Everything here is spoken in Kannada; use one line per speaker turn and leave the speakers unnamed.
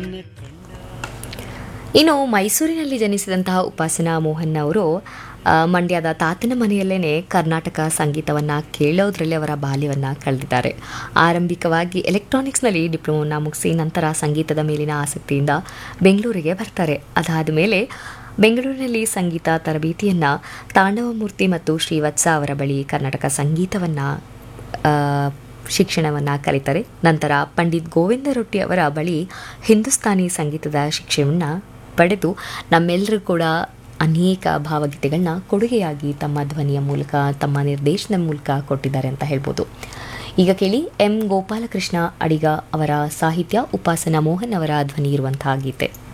ಇನ್ನು ಮೈಸೂರಿನಲ್ಲಿ ಜನಿಸಿದಂತಹ ಉಪಾಸನಾ ಮೋಹನ್ ಅವರು ಆ, ಮಂಡ್ಯದ ತಾತನ ಮನೆಯಲ್ಲೇ ಕರ್ನಾಟಕ ಸಂಗೀತವನ್ನು ಕೇಳೋದ್ರಲ್ಲಿ ಅವರ ಬಾಲ್ಯವನ್ನು ಕಳೆದಿದ್ದಾರೆ ಆರಂಭಿಕವಾಗಿ ಎಲೆಕ್ಟ್ರಾನಿಕ್ಸ್ನಲ್ಲಿ ಡಿಪ್ಲೊಮೋನ ಮುಗಿಸಿ ನಂತರ ಸಂಗೀತದ ಮೇಲಿನ ಆಸಕ್ತಿಯಿಂದ ಬೆಂಗಳೂರಿಗೆ ಬರ್ತಾರೆ ಅದಾದ ಮೇಲೆ ಬೆಂಗಳೂರಿನಲ್ಲಿ ಸಂಗೀತ ತರಬೇತಿಯನ್ನು ತಾಂಡವಮೂರ್ತಿ ಮತ್ತು ಶ್ರೀವತ್ಸ ಅವರ ಬಳಿ ಕರ್ನಾಟಕ ಸಂಗೀತವನ್ನು ಶಿಕ್ಷಣವನ್ನು ಕಲಿತಾರೆ ನಂತರ ಪಂಡಿತ್ ಗೋವಿಂದ ರೊಟ್ಟಿ ಅವರ ಬಳಿ ಹಿಂದೂಸ್ತಾನಿ ಸಂಗೀತದ ಶಿಕ್ಷಣವನ್ನು ಪಡೆದು ನಮ್ಮೆಲ್ಲರೂ ಕೂಡ ಅನೇಕ ಭಾವಗೀತೆಗಳನ್ನ ಕೊಡುಗೆಯಾಗಿ ತಮ್ಮ ಧ್ವನಿಯ ಮೂಲಕ ತಮ್ಮ ನಿರ್ದೇಶನದ ಮೂಲಕ ಕೊಟ್ಟಿದ್ದಾರೆ ಅಂತ ಹೇಳ್ಬೋದು ಈಗ ಕೇಳಿ ಎಂ ಗೋಪಾಲಕೃಷ್ಣ ಅಡಿಗ ಅವರ ಸಾಹಿತ್ಯ ಉಪಾಸನಾ ಮೋಹನ್ ಅವರ ಧ್ವನಿ ಇರುವಂತಹ ಗೀತೆ